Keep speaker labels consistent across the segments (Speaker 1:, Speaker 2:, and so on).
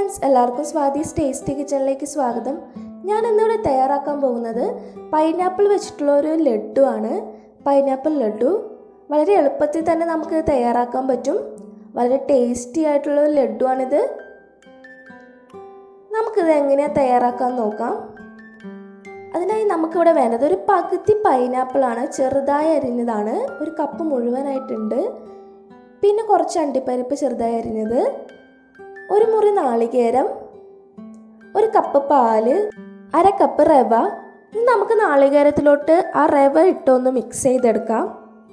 Speaker 1: friends എല്ലാവർക്കും സ്വാദീസ് tasty കിച്ചണിലേക്ക് സ്വാഗതം ഞാൻ ഇന്നിവിടെ തയ്യാറാക്കാൻ പോകുന്നത് പൈനാപ്പിൾ വെച്ചിട്ടുള്ള ഒരു ലഡു ആണ് പൈനാപ്പിൾ ലഡു വളരെ എളുപ്പത്തിൽ തന്നെ നമുക്ക് തയ്യാറാക്കാൻ പറ്റും വളരെ ടേസ്റ്റി ആയിട്ടുള്ള ഒരു ലഡു ആണിത് നമുക്കിത് എങ്ങനെയാണ് തയ്യാറാക്കാൻ നോക്കാം അതിനായി നമുക്കിവിടെ വേണ്ടത് ഒരു പകുതി പൈനാപ്പിളാണ് ചെറുതായി അരിഞ്ഞതാണ് ഒരു കപ്പ് മുഴുവനായിട്ടുണ്ട് പിന്നെ കുറച്ച് അണ്ടിപ്പരിപ്പ് ചെറുതായി അരിഞ്ഞത് ഒരു മുറി നാളികേരം ഒരു കപ്പ് പാല് അര കപ്പ് റവ ഇനി നമുക്ക് നാളികേരത്തിലോട്ട് ആ റവ ഇട്ടൊന്ന് മിക്സ് ചെയ്തെടുക്കാം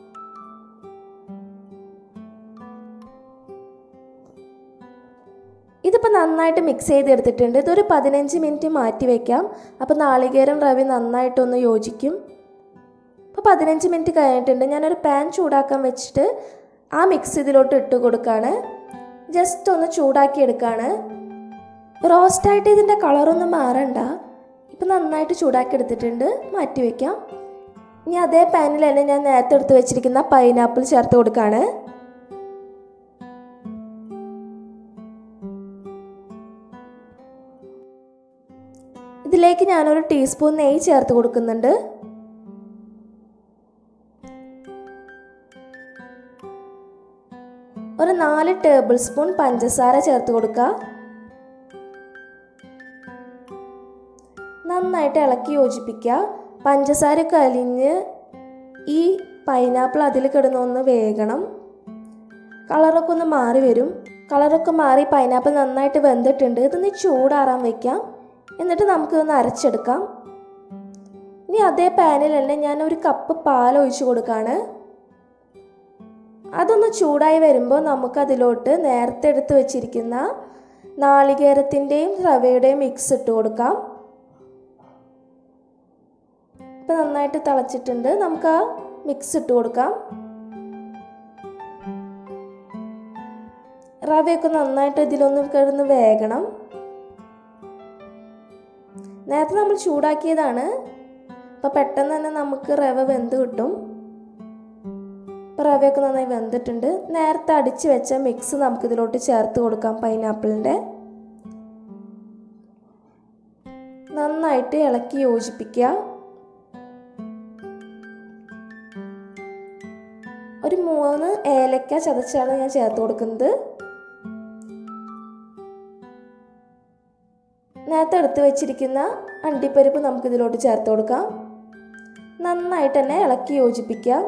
Speaker 1: ഇതിപ്പോൾ നന്നായിട്ട് മിക്സ് ചെയ്തെടുത്തിട്ടുണ്ട് ഇതൊരു പതിനഞ്ച് മിനിറ്റ് മാറ്റി വയ്ക്കാം അപ്പോൾ നാളികേരം റവ നന്നായിട്ടൊന്ന് യോജിക്കും അപ്പോൾ പതിനഞ്ച് മിനിറ്റ് കഴിഞ്ഞിട്ടുണ്ട് ഞാനൊരു പാൻ ചൂടാക്കാൻ വെച്ചിട്ട് ആ മിക്സ് ഇതിലോട്ട് ഇട്ട് കൊടുക്കുകയാണ് ജസ്റ്റ് ഒന്ന് ചൂടാക്കി എടുക്കുകയാണ് റോസ്റ്റായിട്ട് ഇതിൻ്റെ കളറൊന്നും മാറണ്ട ഇപ്പം നന്നായിട്ട് ചൂടാക്കി എടുത്തിട്ടുണ്ട് മാറ്റി വയ്ക്കാം ഇനി അതേ പാനിൽ തന്നെ ഞാൻ നേരത്തെ എടുത്ത് വെച്ചിരിക്കുന്ന പൈനാപ്പിൾ ചേർത്ത് കൊടുക്കുകയാണ് ഇതിലേക്ക് ഞാനൊരു ടീസ്പൂൺ നെയ്യ് ചേർത്ത് കൊടുക്കുന്നുണ്ട് ഒരു നാല് ടേബിൾ സ്പൂൺ പഞ്ചസാര ചേർത്ത് കൊടുക്കുക നന്നായിട്ട് ഇളക്കി യോജിപ്പിക്കുക പഞ്ചസാരയൊക്കെ അലിഞ്ഞ് ഈ പൈനാപ്പിൾ അതിൽ കിടന്നൊന്ന് വേകണം കളറൊക്കെ ഒന്ന് മാറി വരും കളറൊക്കെ മാറി പൈനാപ്പിൾ നന്നായിട്ട് വെന്തിട്ടുണ്ട് ഇതൊന്ന് ചൂടാറാൻ വയ്ക്കാം എന്നിട്ട് നമുക്കിതൊന്ന് അരച്ചെടുക്കാം ഇനി അതേ പാനിൽ തന്നെ ഞാൻ ഒരു കപ്പ് പാൽ ഒഴിച്ചു കൊടുക്കുകയാണ് അതൊന്ന് ചൂടായി വരുമ്പോൾ നമുക്കതിലോട്ട് നേരത്തെ എടുത്ത് വെച്ചിരിക്കുന്ന നാളികേരത്തിൻ്റെയും റവയുടെയും മിക്സ് ഇട്ട് കൊടുക്കാം ഇപ്പം നന്നായിട്ട് തിളച്ചിട്ടുണ്ട് നമുക്ക് ആ മിക്സ് ഇട്ട് കൊടുക്കാം റവയൊക്കെ നന്നായിട്ട് ഇതിലൊന്ന് കിടന്ന് വേകണം നേരത്തെ നമ്മൾ ചൂടാക്കിയതാണ് അപ്പോൾ പെട്ടെന്ന് തന്നെ നമുക്ക് റവ വെന്ത് കിട്ടും ഇപ്പോൾ റവയൊക്കെ നന്നായി വെന്തിട്ടുണ്ട് നേരത്തെ അടിച്ച് വെച്ച മിക്സ് നമുക്ക് ഇതിലോട്ട് ചേർത്ത് കൊടുക്കാം പൈനാപ്പിളിൻ്റെ നന്നായിട്ട് ഇളക്കി യോജിപ്പിക്കുക ഒരു മൂന്ന് ഏലക്ക ചതച്ചാണ് ഞാൻ ചേർത്ത് കൊടുക്കുന്നത് നേരത്തെ എടുത്ത് വെച്ചിരിക്കുന്ന അണ്ടിപ്പരിപ്പ് നമുക്ക് ഇതിലോട്ട് ചേർത്ത് കൊടുക്കാം നന്നായിട്ട് തന്നെ ഇളക്കി യോജിപ്പിക്കാം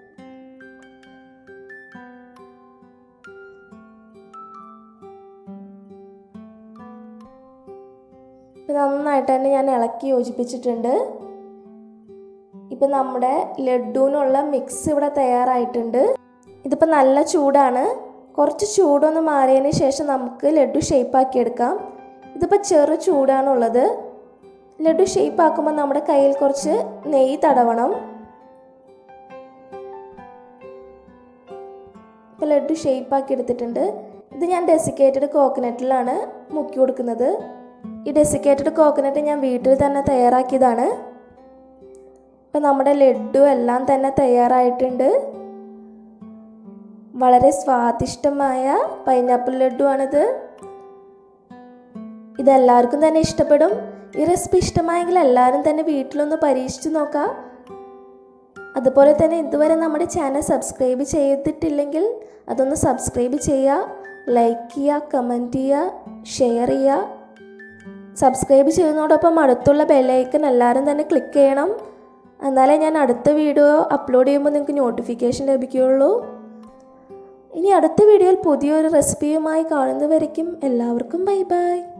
Speaker 1: നന്നായിട്ട് തന്നെ ഞാൻ ഇളക്കി യോജിപ്പിച്ചിട്ടുണ്ട് ഇപ്പം നമ്മുടെ ലഡുവിനുള്ള മിക്സ് ഇവിടെ തയ്യാറായിട്ടുണ്ട് ഇതിപ്പോൾ നല്ല ചൂടാണ് കുറച്ച് ചൂടൊന്ന് മാറിയതിന് ശേഷം നമുക്ക് ലഡു ഷേപ്പാക്കി എടുക്കാം ഇതിപ്പോൾ ചെറു ചൂടാണുള്ളത് ലഡു ഷേപ്പ് ആക്കുമ്പോൾ നമ്മുടെ കയ്യിൽ കുറച്ച് നെയ്യ് തടവണം ഇപ്പോൾ ലഡു ഷേപ്പ് ആക്കി എടുത്തിട്ടുണ്ട് ഇത് ഞാൻ ഡെസിക്കേറ്റഡ് കോക്കനട്ടിലാണ് മുക്കി കൊടുക്കുന്നത് ഈ ഡെസിക്കേറ്റഡ് കോക്കനട്ട് ഞാൻ വീട്ടിൽ തന്നെ തയ്യാറാക്കിയതാണ് ഇപ്പം നമ്മുടെ ലഡു എല്ലാം തന്നെ തയ്യാറായിട്ടുണ്ട് വളരെ സ്വാദിഷ്ടമായ പൈനാപ്പിൾ ലഡു ആണിത് ഇതെല്ലാവർക്കും തന്നെ ഇഷ്ടപ്പെടും ഈ റെസിപ്പി ഇഷ്ടമായെങ്കിൽ എല്ലാവരും തന്നെ വീട്ടിലൊന്ന് പരീക്ഷിച്ച് നോക്കാം അതുപോലെ തന്നെ ഇതുവരെ നമ്മുടെ ചാനൽ സബ്സ്ക്രൈബ് ചെയ്തിട്ടില്ലെങ്കിൽ അതൊന്ന് സബ്സ്ക്രൈബ് ചെയ്യുക ലൈക്ക് ചെയ്യുക കമൻറ്റ് ചെയ്യുക ഷെയർ ചെയ്യുക സബ്സ്ക്രൈബ് ചെയ്യുന്നതോടൊപ്പം അടുത്തുള്ള ബെല്ലൈക്കൺ എല്ലാവരും തന്നെ ക്ലിക്ക് ചെയ്യണം എന്നാലേ ഞാൻ അടുത്ത വീഡിയോ അപ്ലോഡ് ചെയ്യുമ്പോൾ നിങ്ങൾക്ക് നോട്ടിഫിക്കേഷൻ ലഭിക്കുകയുള്ളൂ ഇനി അടുത്ത വീഡിയോയിൽ പുതിയൊരു റെസിപ്പിയുമായി കാണുന്നവരേക്കും എല്ലാവർക്കും ബൈ ബൈ